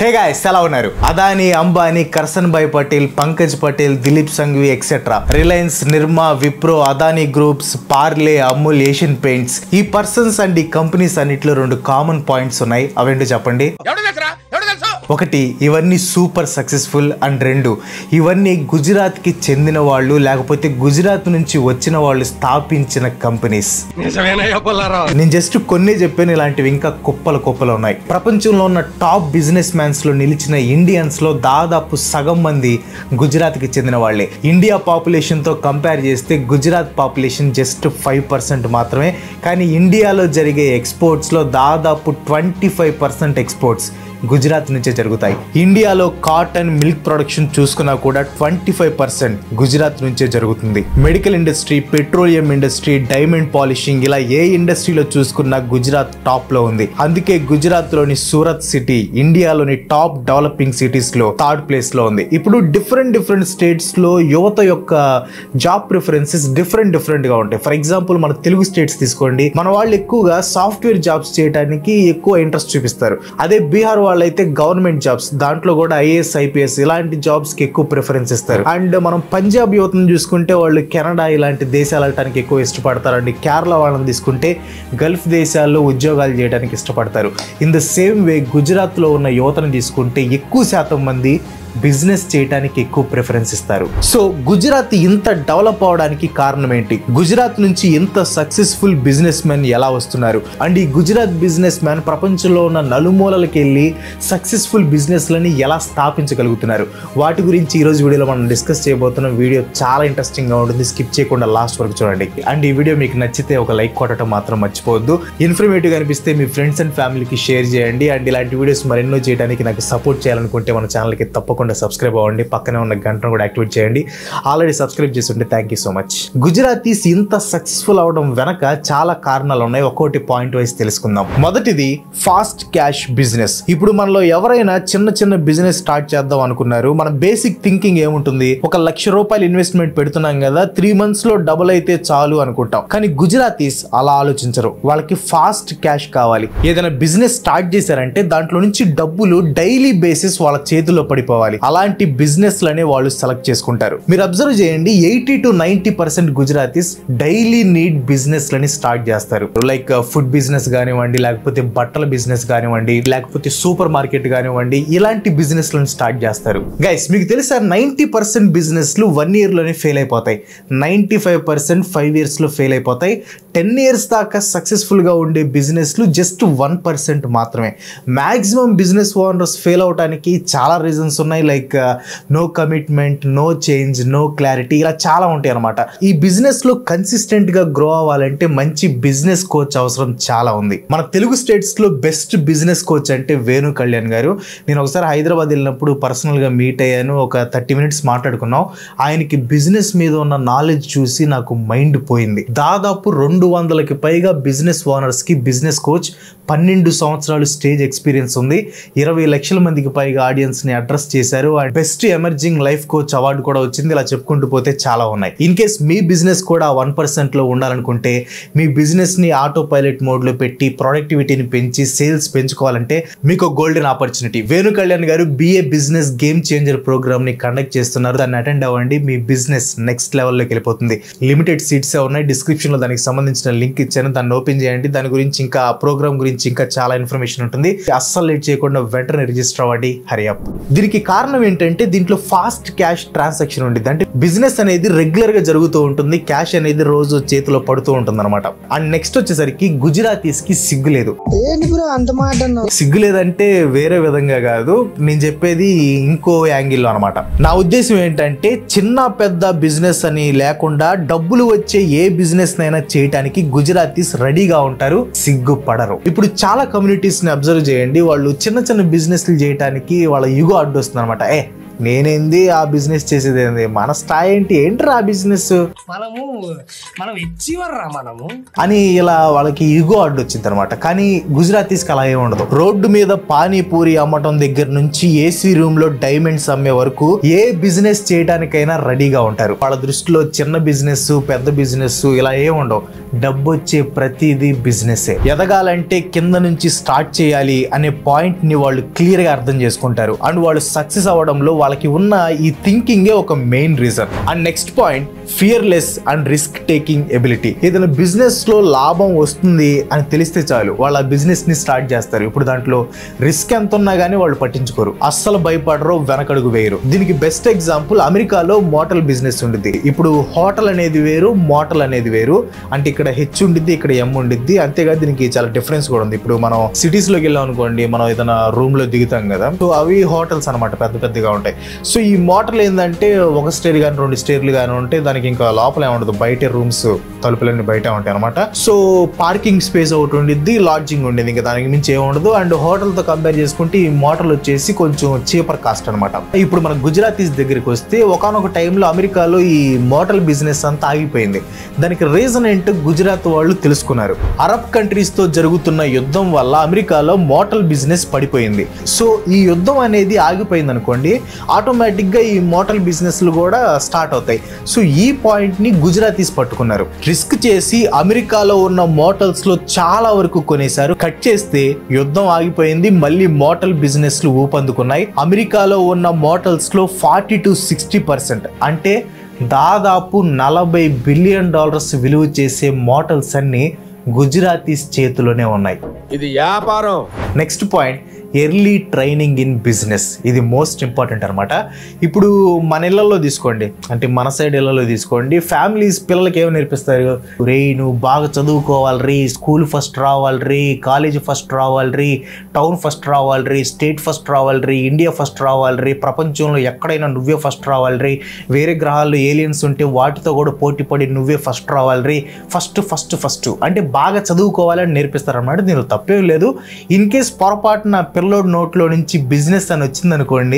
హే guys ఎలా ఉన్నారు Adani Ambani Karsan bhai Patel Pankaj Patel Dilip Sanghvi etcetera Reliance Nirma Wipro Adani groups Parle Amul Asian Paints ఈ పర్సన్స్ అండ్ ఈ కంపెనీస్ అన్నిట్లో రెండు కామన్ పాయింట్స్ ఉన్నాయి అవేంటో చెప్పండి ఎవడు తెలుసురా ఎవడు తెలుసు ఒకటి ఇవన్నీ సూపర్ సక్సెస్ఫుల్ అండ్ రెండు ఇవన్నీ గుజరాత్కి చెందిన వాళ్ళు లేకపోతే గుజరాత్ నుంచి వచ్చిన వాళ్ళు స్థాపించిన కంపెనీస్ నిజమేనయ్యా పుల్లారావు నేను జస్ట్ కొన్ని చెప్పాను ఇలాంటివి ఇంకా కుప్పలు కుప్పలు ఉన్నాయి ప్రపంచంలో ఉన్న టాప్ బిజినెస్ మ్యాన్స్ లో నిలిచిన ఇండియన్స్ లో దాదాపు సగం మంది గుజరాత్ కి చెందిన వాళ్ళే ఇండియా పాపులేషన్ తో కంపేర్ చేస్తే Gujarat population just five percent మాత్రమే కానీ ఇండియాలో జరిగే ఎక్స్పోర్ట్స్ లో దాదాపు twenty five percent exports Gujarat నుంచే జరుగుతాయి ఇండియాలో కాటన్ మిల్క్ ప్రొడక్షన్ చూసుకున్నా కూడా ట్వంటీ ఫైవ్ పర్సెంట్ గుజరాత్ నుంచే జరుగుతుంది medical industry petroleum industry diamond polishing ఇలా ఏ ఇండస్ట్రీలో చూసుకున్నా గుజరాత్ టాప్ లో ఉంది అందుకే గుజరాత్ లోని సూరత్ సిటీ ఇండియాలోని టాప్ డెవలపింగ్ సిటీస్ లో థర్డ్ ప్లేస్ లో ఉంది ఇప్పుడు డిఫరెంట్ డిఫరెంట్ స్టేట్స్ లో యువత యొక్క జాబ్ ప్రిఫరెన్సెస్ డిఫరెంట్ డిఫరెంట్ గా ఉంటాయి ఫర్ ఎగ్జాంపుల్ మన తెలుగు స్టేట్స్ తీసుకోండి మన వాళ్ళు ఎక్కువగా సాఫ్ట్వేర్ జాబ్స్ చేయడానికి ఎక్కువ ఇంట్రెస్ట్ చూపిస్తారు అదే బీహార్ వాళ్ళు అయితే గవర్నమెంట్ జాబ్స్ దాంట్లో కూడా ఐఏఎస్ ఐపీఎస్ ఇలాంటి జాబ్స్ కి ఎక్కువ ప్రిఫరెన్స్ ఇస్తారు అండ్ మనం పంజాబ్ యువతను చూసుకుంటే వాళ్ళు కెనడా ఇలాంటి దేశాలు వెళ్ళడానికి ఎక్కువ ఇష్టపడతారు అండ్ కేరళ వాళ్ళని తీసుకుంటే గల్ఫ్ దేశాల్లో ఉద్యోగాలు చేయడానికి ఇష్టపడతారు ఇన్ ద సేమ్ వే గుజరాత్లో ఉన్న యువతను తీసుకుంటే ఎక్కువ శాతం మంది బిజినెస్ చేయడానికి ఎక్కువ ప్రిఫరెన్స్ ఇస్తారు సో గుజరాత్ ఇంత డెవలప్ అవడానికి కారణం ఏంటి గుజరాత్ నుంచి ఇంత సక్సెస్ఫుల్ బిజినెస్ మెన్ ఎలా వస్తున్నారు అండ్ ఈ గుజరాత్ బిజినెస్ మ్యాన్ ప్రపంచంలో ఉన్న నలుమూలలకి వెళ్ళి సక్సెస్ఫుల్ బిజినెస్లని ఎలా స్థాపించగలుగుతున్నారు వాటి గురించి ఈ రోజు వీడియోలో మనం డిస్కస్ చేయబోతున్న వీడియో చాలా ఇంట్రెస్టింగ్ గా ఉంటుంది స్కిప్ చేయకుండా లాస్ట్ వరకు చూడండి అండ్ ఈ వీడియో మీకు నచ్చితే ఒక లైక్ కొట్టడం మాత్రం మర్చిపోవద్దు ఇన్ఫర్మేటివ్ గా అనిపిస్తే మీ ఫ్రెండ్స్ అండ్ ఫ్యామిలీకి షేర్ చేయండి అండ్ ఇలాంటి వీడియోస్ మరెన్నో చేయడానికి నాకు సపోర్ట్ చేయాలనుకుంటే మన ఛానల్కి తప్పకుండా సబ్స్క్రైబ్ అవ్వండి పక్కనే ఉన్న గంటను కూడా యాక్టివేట్ చేయండి ఆల్రెడీ సబ్స్క్రైబ్ చేస్తుంటే thank you so much Gujaratis ఇంత సక్సెస్ఫుల్ అవడం వెనక చాలా కారణాలు ఉన్నాయి ఒక్కొక్కటి పాయింట్ వైజ్ తెలుసుకుందాం మొదటిది ఫాస్ట్ క్యాష్ బిజినెస్ ఇప్పుడు మనలో ఎవరైనా చిన్న చిన్న బిజినెస్ స్టార్ట్ చేద్దాం అనుకున్నారు మన బేసిక్ థింకింగ్ ఏముంటుంది ఒక లక్ష రూపాయలు ఇన్వెస్ట్మెంట్ పెడుతున్నాం కదా త్రీ మంత్స్ లో డబుల్ అయితే చాలు అనుకుంటాం కానీ గుజరాతీస్ అలా ఆలోచించరు వాళ్ళకి ఫాస్ట్ క్యాష్ కావాలి ఏదైనా బిజినెస్ స్టార్ట్ చేశారంటే దాంట్లో నుంచి డబ్బులు డైలీ బేసిస్ వాళ్ళ చేతిలో పడిపోవాలి అలాంటి బిజినెస్ లనే వాళ్ళు సెలెక్ట్ చేసుకుంటారు మీరు అబ్జర్వ్ చేయండి eighty to ninety percent Gujaratis daily need business లని స్టార్ట్ చేస్తారు లైక్ ఫుడ్ బిజినెస్ కానివ్వండి లేకపోతే బట్టల బిజినెస్ కానివ్వండి లేకపోతే సూపర్ మార్కెట్ కానివ్వండి ఇలాంటి బిజినెస్ లను స్టార్ట్ చేస్తారు గైస్ మీకు తెలుసా నైన్టీ పర్సెంట్ బిజినెస్ లు వన్ ఇయర్ లోనే ఫెయిల్ అయిపోతాయి ninety five percent five years లో ఫెయిల్ అయిపోతాయి టెన్ ఇయర్స్ దాకా సక్సెస్ఫుల్ గా ఉండే బిజినెస్ లు జస్ట్ వన్ పర్సెంట్ మాత్రమే మాక్సిమం బిజినెస్ ఓనర్స్ ఫెయిల్ అవడానికి చాలా రీజన్స్ ఉన్నాయి like no commitment no change no clarity ఇలా చాలా ఉంటాయి అనమాట ఈ బిజినెస్ లో కన్సిస్టెంట్ గా గ్రో అవ్వాలంటే మంచి బిజినెస్ కోచ్ అవసరం చాలా ఉంది మన తెలుగు స్టేట్స్ లో బెస్ట్ బిజినెస్ కోచ్ అంటే వేణు కళ్యాణ్ గారు నేను ఒకసారి హైదరాబాద్ వెళ్ళినప్పుడు పర్సనల్ గా మీట్ అయ్యాను ఒక థర్టీ మినిట్స్ మాట్లాడుకున్నాం ఆయనకి బిజినెస్ మీద ఉన్న నాలెడ్జ్ చూసి నాకు మైండ్ పోయింది దాదాపు రెండు వందలకి పైగా బిజినెస్ ఓనర్స్ కి బిజినెస్ కోచ్ పన్నెండు సంవత్సరాలు స్టేజ్ ఎక్స్పీరియన్స్ ఉంది ఇరవై లక్షల మందికి పైగా ఆడియన్స్ ని అడ్రస్ చేశారు and best emerging life coach award కూడా వచ్చింది ఇలా చెప్పుకుంటూ పోతే చాలా ఉన్నాయి ఇన్ కేస్ మీ బిజినెస్ కూడా వన్ పర్సెంట్ లో ఉండాలనుకుంటే మీ బిజినెస్ ని ఆటో పైలట్ మోడ్ లో పెట్టి ప్రొడక్టివిటీని పెంచి సేల్స్ పెంచుకోవాలంటే మీకు గోల్డెన్ ఆపర్చునిటీ వేణు కళ్యాణ్ గారు be a business game changer program ని కండక్ట్ చేస్తున్నారు దాన్ని అటెండ్ అవ్వండి మీ బిజినెస్ నెక్స్ట్ లెవెల్లోకి వెళ్ళిపోతుంది లిమిటెడ్ సీట్స్ ఉన్నాయి డిస్క్రిప్షన్ లో దానికి సంబంధించిన లింక్ ఇచ్చాను దాన్ని ఓపెన్ చేయండి దాని గురించి ఇంకా ప్రోగ్రామ్ గురించి ఇంకా చాలా ఇన్ఫర్మేషన్ ఉంటుంది అస్సలు లేట్ చేయకుండా వెంటనే రిజిస్టర్ అవ్వండి హరి అప్ దీనికి కారణం ఏంటంటే దీంట్లో ఫాస్ట్ క్యాష్ ట్రాన్సాక్షన్ ఉంటుంది అంటే బిజినెస్ అనేది రెగ్యులర్ గా జరుగుతూ ఉంటుంది క్యాష్ అనేది రోజు చేతిలో పడుతూ ఉంటుంది అనమాట అండ్ నెక్స్ట్ వచ్చేసరికి గుజరాతీస్ కి సిగ్గు లేదు ఏంటి బ్రో అంత మాట అన్నావు సిగ్గు లేదంటే వేరే విధంగా కాదు నేను చెప్పేది ఇంకో యాంగిల్లో అనమాట నా ఉద్దేశం ఏంటంటే చిన్న పెద్ద బిజినెస్ అని లేకుండా డబ్బులు వచ్చే ఏ బిజినెస్ నైనా చేయటానికి గుజరాతీస్ రెడీగా ఉంటారు సిగ్గు పడరు ఇప్పుడు చాలా కమ్యూనిటీస్ ని అబ్జర్వ్ చేయండి వాళ్ళు చిన్న చిన్న బిజినెస్లు చేయడానికి వాళ్ళ యుగో అడ్డు వస్తుంది అనమాట ఏ నేనేంది ఆ బిజినెస్ చేసేది ఏంది మన స్థాయి ఏంటి ఏంటి ఆ బిజినెస్ మనము మనం ఎచ్చివర్ రా మనము అని ఇలా వాళ్ళకి ఈగో అడ్డు వచ్చింది అనమాట కానీ గుజరాతీస్కి అలా ఏమి ఉండదు రోడ్డు మీద పానీపూరి అమ్మటం దగ్గర నుంచి ఏసీ రూమ్ లో డైమండ్స్ అమ్మే వరకు ఏ బిజినెస్ చేయడానికైనా రెడీగా ఉంటారు వాళ్ళ దృష్టిలో చిన్న బిజినెస్ పెద్ద బిజినెస్ ఇలా ఏమి ఉండవు డబ్బు వచ్చే ప్రతిదీ బిజినెస్ ఎదగాలంటే కింద నుంచి స్టార్ట్ చేయాలి అనే పాయింట్ ని వాళ్ళు క్లియర్ గా అర్థం చేసుకుంటారు అండ్ వాళ్ళు సక్సెస్ అవ్వడంలో వాళ్ళకి ఉన్న ఈ థింకింగే ఒక main reason and next point fearless and risk taking ability ఏదైనా బిజినెస్ లో లాభం వస్తుంది అని తెలిస్తే చాలు వాళ్ళు ఆ బిజినెస్ ని స్టార్ట్ చేస్తారు ఇప్పుడు దాంట్లో రిస్క్ ఎంత ఉన్నా కానీ వాళ్ళు పట్టించుకోరు అస్సలు భయపడరు వెనకడుగు వేయరు దీనికి బెస్ట్ ఎగ్జాంపుల్ అమెరికాలో మోటల్ బిజినెస్ ఉండిద్ది ఇప్పుడు హోటల్ అనేది వేరు మోటల్ అనేది వేరు అంటే ఇక్కడ హెచ్ ఉండిద్ది ఇక్కడ ఎం ఉండిద్ది అంతేగా దీనికి చాలా డిఫరెన్స్ కూడా ఉంది ఇప్పుడు మనం సిటీస్ లోకి వెళ్ళాం అనుకోండి మనం ఏదైనా రూమ్ లో దిగుతాం కదా సో అవి హోటల్స్ అనమాట పెద్ద పెద్దగా ఉంటాయి సో ఈ మోటల్ ఏంటంటే ఒక స్టేర్ కానీ రెండు స్టేర్లు కానీ ఉంటే దానికి ఇంకా లోపల ఏముండదు బయట రూమ్స్ తలుపులన్నీ బయట ఉంటాయి అనమాట సో పార్కింగ్ స్పేస్ ఒకటి ఉండిద్ది లాడ్జింగ్ ఉండేది ఇంకా దానికి మించి ఏమి ఉండదు అండ్ హోటల్తో కంపేర్ చేసుకుంటే ఈ మోటల్ వచ్చేసి కొంచెం చీపర్ కాస్ట్ అనమాట ఇప్పుడు మన గుజరాతీస్ దగ్గరికి వస్తే ఒకనొక టైంలో అమెరికాలో ఈ మోటల్ బిజినెస్ అంతా ఆగిపోయింది దానికి రీజన్ ఏంటో గుజరాత్ వాళ్ళు తెలుసుకున్నారు అరబ్ కంట్రీస్ తో జరుగుతున్న యుద్ధం వల్ల అమెరికాలో మోటల్ బిజినెస్ పడిపోయింది సో ఈ యుద్ధం అనేది ఆగిపోయింది అనుకోండి ఆటోమేటిక్ గా ఈ మోటల్ బిజినెస్లు కూడా స్టార్ట్ అవుతాయి సో ఈ పాయింట్ ని గుజరాతీస్ పట్టుకున్నారు రిస్క్ చేసి అమెరికాలో ఉన్న మోటల్స్ లో చాలా వరకు కొనేశారు కట్ చేస్తే యుద్ధం ఆగిపోయింది మళ్ళీ మోటల్ బిజినెస్ లు ఊపందుకున్నాయి అమెరికాలో ఉన్న మోటల్స్ లో ఫార్టీ టు సిక్స్టీ పర్సెంట్ అంటే దాదాపు నలభై బిలియన్ డాలర్స్ విలువ చేసే మోటల్స్ అన్ని గుజరాతీస్ చేతిలోనే ఉన్నాయి ఇది వ్యాపారం next point early training in business ఇది మోస్ట్ ఇంపార్టెంట్ అనమాట ఇప్పుడు మన ఇళ్లలో తీసుకోండి అంటే మన సైడ్ ఇళ్లలో తీసుకోండి ఫ్యామిలీస్ పిల్లలకి ఏమి నేర్పిస్తారు రే నువ్వు బాగా చదువుకోవాలి రీ స్కూల్ ఫస్ట్ రావాలి రీ కాలేజ్ ఫస్ట్ రావాలి రీ టౌన్ ఫస్ట్ రావాలి రీ స్టేట్ ఫస్ట్ రావాలి రీ ఇండియా ఫస్ట్ రావాలి రీ ప్రపంచంలో ఎక్కడైనా నువ్వే ఫస్ట్ రావాలి రీ వేరే గ్రహాల్లో ఏలియన్స్ ఉంటే వాటితో కూడా పోటీ పడి నువ్వే ఫస్ట్ రావాలి రీ ఫస్ట్ ఫస్ట్ ఫస్ట్ అంటే బాగా చదువుకోవాలని నేర్పిస్తారన్నమాట దీనిలో తప్పేం లేదు ఇన్ కేస్ పొరపాటున పిల్లోడు నోట్లో నుంచి బిజినెస్ అని వచ్చిందనుకోండి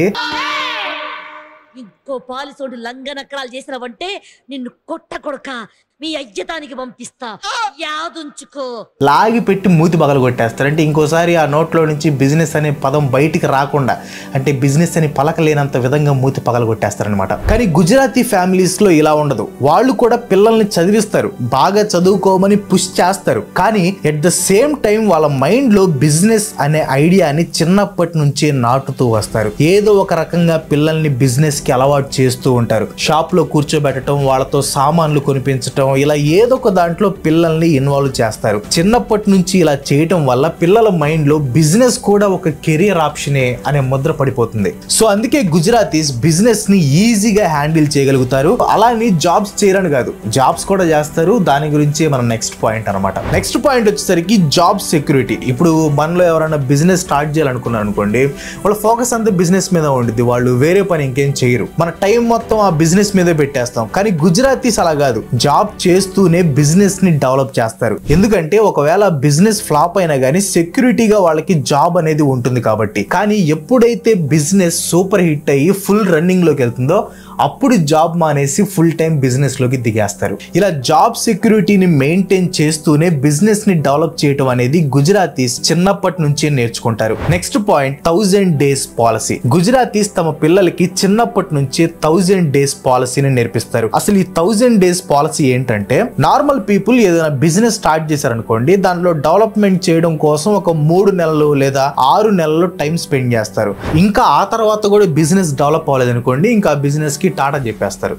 ఇంకో పాలిసోడు లంగనక్కడాలు చేసినావంటే నిన్ను కొట్ట కొడక మీ అయ్యతానికి పంపిస్తా యాదుంచుకో లాగి పెట్టి మూతి పగల కొట్టేస్తారు అంటే ఇంకోసారి ఆ నోట్లో నుంచి బిజినెస్ అనే పదం బయటికి రాకుండా అంటే బిజినెస్ అని పలకలేనంత విధంగా మూతి పగల కొట్టేస్తారనమాట కానీ గుజరాతీ ఫ్యామిలీస్ లో ఇలా ఉండదు వాళ్ళు కూడా పిల్లల్ని చదివిస్తారు బాగా చదువుకోమని పుష్ చేస్తారు కానీ ఎట్ ద సేమ్ టైం వాళ్ళ మైండ్ లో బిజినెస్ అనే ఐడియాని చిన్నప్పటి నుంచే నాటుతూ వస్తారు ఏదో ఒక రకంగా పిల్లల్ని బిజినెస్ కి అలవాటు చేస్తూ ఉంటారు షాప్ లో కూర్చోబెట్టడం వాళ్ళతో సామాన్లు కొనిపించడం ఇలా ఏదో ఒక దాంట్లో పిల్లల్ని ఇన్వాల్వ్ చేస్తారు చిన్నప్పటి నుంచి ఇలా చేయటం వల్ల పిల్లల మైండ్ లో బిజినెస్ కూడా ఒక కెరియర్ ఆప్షనే అనే ముద్ర పడిపోతుంది సో అందుకే గుజరాతీస్ బిజినెస్ ని ఈజీగా హ్యాండిల్ చేయగలుగుతారు అలా అని జాబ్స్ చేయరని కాదు జాబ్స్ కూడా చేస్తారు దాని గురించి మన నెక్స్ట్ పాయింట్ అనమాట నెక్స్ట్ పాయింట్ వచ్చేసరికి జాబ్ సెక్యూరిటీ ఇప్పుడు మనలో ఎవరైనా బిజినెస్ స్టార్ట్ చేయాలనుకున్నారు అనుకోండి వాళ్ళ ఫోకస్ అంతా బిజినెస్ మీద ఉండిద్ది వాళ్ళు వేరే పని ఇంకేం చేయరు మన టైం మొత్తం ఆ బిజినెస్ మీదే పెట్టేస్తాం కానీ గుజరాతీస్ అలా కాదు జాబ్ చేస్తూనే బిజినెస్ ని డెవలప్ చేస్తారు ఎందుకంటే ఒకవేళ బిజినెస్ ఫ్లాప్ అయినా కానీ సెక్యూరిటీగా వాళ్ళకి జాబ్ అనేది ఉంటుంది కాబట్టి కానీ ఎప్పుడైతే బిజినెస్ సూపర్ హిట్ అయ్యి ఫుల్ రన్నింగ్ లోకి వెళ్తుందో అప్పుడు జాబ్ మానేసి ఫుల్ టైం బిజినెస్ లోకి దిగేస్తారు ఇలా జాబ్ సెక్యూరిటీని మెయింటైన్ చేస్తూనే బిజినెస్ ని డెవలప్ చేయడం అనేది గుజరాతీస్ చిన్నప్పటి నుంచే నేర్చుకుంటారు next point thousand days policy Gujaratis తమ పిల్లలకి చిన్నప్పటి నుంచే థౌజండ్ డేస్ పాలసీని నేర్పిస్తారు అసలు ఈ థౌజండ్ డేస్ పాలసీ ఏంటంటే నార్మల్ పీపుల్ ఏదైనా బిజినెస్ స్టార్ట్ చేశారనుకోండి దానిలో డెవలప్మెంట్ చేయడం కోసం ఒక మూడు నెలలు లేదా ఆరు నెలలు టైం స్పెండ్ చేస్తారు ఇంకా ఆ తర్వాత కూడా బిజినెస్ డెవలప్ అవ్వలేదనుకోండి ఇంకా బిజినెస్ కి టాటా చెప్పేస్తారు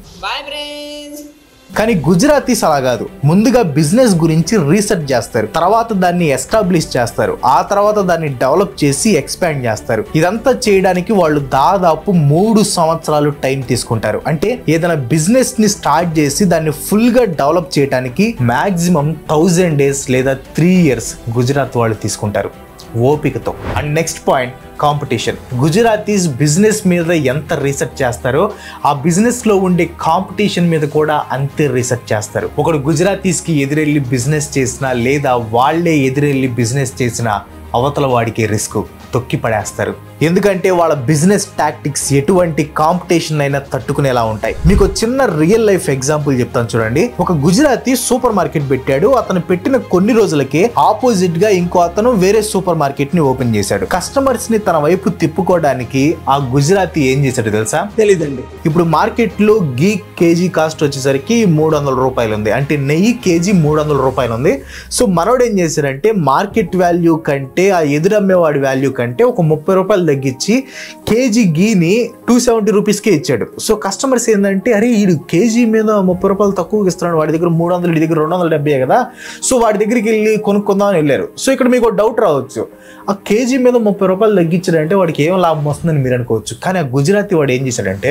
కానీ గుజరాతీస్ అలా కాదు ముందుగా బిజినెస్ గురించి రీసెర్చ్ చేస్తారు తర్వాత దాన్ని ఎస్టాబ్లిష్ చేస్తారు ఆ తర్వాత దాన్ని డెవలప్ చేసి ఎక్స్పాండ్ చేస్తారు ఇదంతా చేయడానికి వాళ్ళు దాదాపు మూడు సంవత్సరాలు టైం తీసుకుంటారు అంటే ఏదైనా బిజినెస్ ని స్టార్ట్ చేసి దాన్ని ఫుల్ గా డెవలప్ చేయడానికి మాక్సిమం థౌజండ్ డేస్ లేదా త్రీ ఇయర్స్ గుజరాత్ వాళ్ళు తీసుకుంటారు ఓపికతో and next point competition Gujaratis business మీద ఎంత రీసెర్చ్ చేస్తారో ఆ బిజినెస్ లో ఉండే కాంపిటీషన్ మీద కూడా అంతే రీసెర్చ్ చేస్తారు ఒకడు గుజరాతీస్ కి ఎదురెళ్ళి బిజినెస్ చేసినా లేదా వాళ్ళే ఎదురెళ్ళి బిజినెస్ చేసినా అవతల వాడికి రిస్క్ తొక్కి పడేస్తారు ఎందుకంటే వాళ్ళ బిజినెస్ టాక్టిక్స్ ఎటువంటి కాంపిటీషన్ అయినా తట్టుకునేలా ఉంటాయి మీకు ఒక చిన్న రియల్ లైఫ్ ఎగ్జాంపుల్ చెప్తాను చూడండి ఒక గుజరాతీ సూపర్ మార్కెట్ పెట్టాడు అతను పెట్టిన కొన్ని రోజులకే ఆపోజిట్ గా ఇంకో అతను వేరే సూపర్ మార్కెట్ ని ఓపెన్ చేశాడు కస్టమర్స్ ని తన వైపు తిప్పుకోవడానికి ఆ గుజరాతీ ఏం చేశాడు తెలుసా తెలీదండి ఇప్పుడు మార్కెట్ లో గీ కేజీ కాస్ట్ వచ్చేసరికి మూడు వందల రూపాయలు ఉంది అంటే నెయ్యి కేజీ మూడు వందల రూపాయలు ఉంది సో మనోడు ఏం చేశాడంటే మార్కెట్ వాల్యూ కంటే ఆ ఎదురమ్మేవాడి వాల్యూ కంటే ఒక ముప్పై రూపాయలు తగ్గించి కేజీ గీని టూ సెవెంటీ రూపీస్కే ఇచ్చాడు సో కస్టమర్స్ ఏంటంటే అరే ఈడు కేజీ మీద ముప్పై రూపాయలు తక్కువకి ఇస్తున్నాడు వాడి దగ్గర మూడు వందలు వీడి దగ్గర రెండు వందల డెబ్బై కదా సో వాడి దగ్గరికి వెళ్ళి కొనుక్కుందాం అని వెళ్ళారు సో ఇక్కడ మీకు డౌట్ రావచ్చు ఆ కేజీ మీద ముప్పై రూపాయలు తగ్గించాడంటే వాడికి ఏం లాభం వస్తుందని మీరు అనుకోవచ్చు కానీ ఆ గుజరాతీ వాడు ఏం చేశాడంటే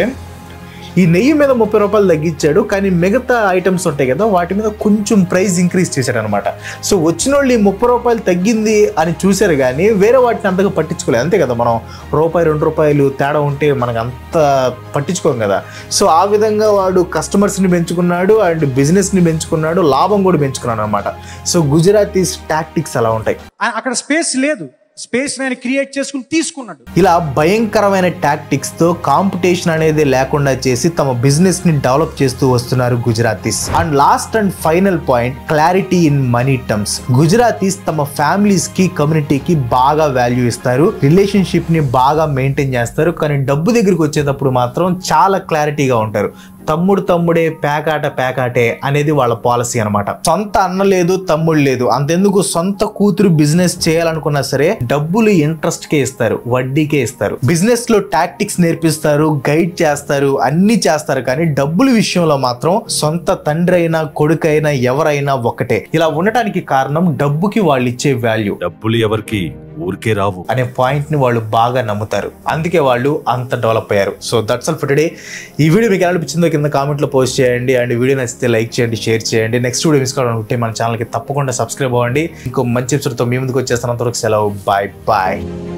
ఈ నెయ్యి మీద ముప్పై రూపాయలు తగ్గించాడు కానీ మిగతా ఐటమ్స్ ఉంటాయి కదా వాటి మీద కొంచెం ప్రైస్ ఇంక్రీజ్ చేశాడు అనమాట సో వచ్చిన వాళ్ళు ఈ ముప్పై రూపాయలు తగ్గింది అని చూశారు కానీ వేరే వాటిని అంతగా పట్టించుకోలేదు అంతే కదా మనం రూపాయి రెండు రూపాయలు తేడా ఉంటే మనకు అంత పట్టించుకోం కదా సో ఆ విధంగా వాడు కస్టమర్స్ని పెంచుకున్నాడు అండ్ బిజినెస్ని పెంచుకున్నాడు లాభం కూడా పెంచుకున్నాడు అనమాట సో గుజరాతీస్ టాక్టిక్స్ అలా ఉంటాయి ఆ- అక్కడ స్పేస్ లేదు స్పేస్ నేను క్రియేట్ చేసుకుని తీసుకున్నాడు ఇలా భయంకరమైన టాక్టిక్స్ తో కాంపిటీషన్ అనేది లేకుండా చేసి తమ బిజినెస్ ని డెవలప్ చేస్తూ వస్తున్నారు Gujaratis and last and final point clarity in money terms Gujaratis తమ ఫ్యామిలీస్ కి కమ్యూనిటీకి బాగా వాల్యూ ఇస్తారు రిలేషన్షిప్ ని బాగా మెయింటైన్ చేస్తారు కానీ డబ్బు దగ్గరికి వచ్చేటప్పుడు మాత్రం చాలా క్లారిటీగా ఉంటారు తమ్ముడు తమ్ముడే పేకాట పేకాటే అనేది వాళ్ళ పాలసీ అన్నమాట సొంత అన్న లేదు తమ్ముడు లేదు అంతెందుకు సొంత కూతురు బిజినెస్ చేయాలనుకున్నా సరే డబ్బులు ఇంట్రెస్ట్ కే ఇస్తారు వడ్డీకే ఇస్తారు బిజినెస్ లో టాక్టిక్స్ నేర్పిస్తారు గైడ్ చేస్తారు అన్ని చేస్తారు కానీ డబ్బుల విషయంలో మాత్రం సొంత తండ్రి అయినా కొడుకైనా ఎవరైనా ఒక్కటే ఇలా ఉండటానికి కారణం డబ్బుకి వాళ్ళు ఇచ్చే వాల్యూ డబ్బులు ఎవరికి ఊరికే రావు అనే పాయింట్ ని వాళ్ళు బాగా నమ్ముతారు అందుకే వాళ్ళు అంత డెవలప్ అయ్యారు so that's all for today ఈ వీడియో మీకు ఎలా అనిపించిందో కింద కామెంట్ లో పోస్ట్ చేయండి అండ్ వీడియో నచ్చితే లైక్ చేయండి షేర్ చేయండి నెక్స్ట్ వీడియో మిస్ కావాలనుకుంటే మన ఛానల్ కి తప్పకుండా సబ్స్క్రైబ్ అవ్వండి ఇంకో మంచి ఎపిసోడ్ తో మీ ముందుకు వచ్చేస్తాను అంతవరకు సెలవు బాయ్ బాయ్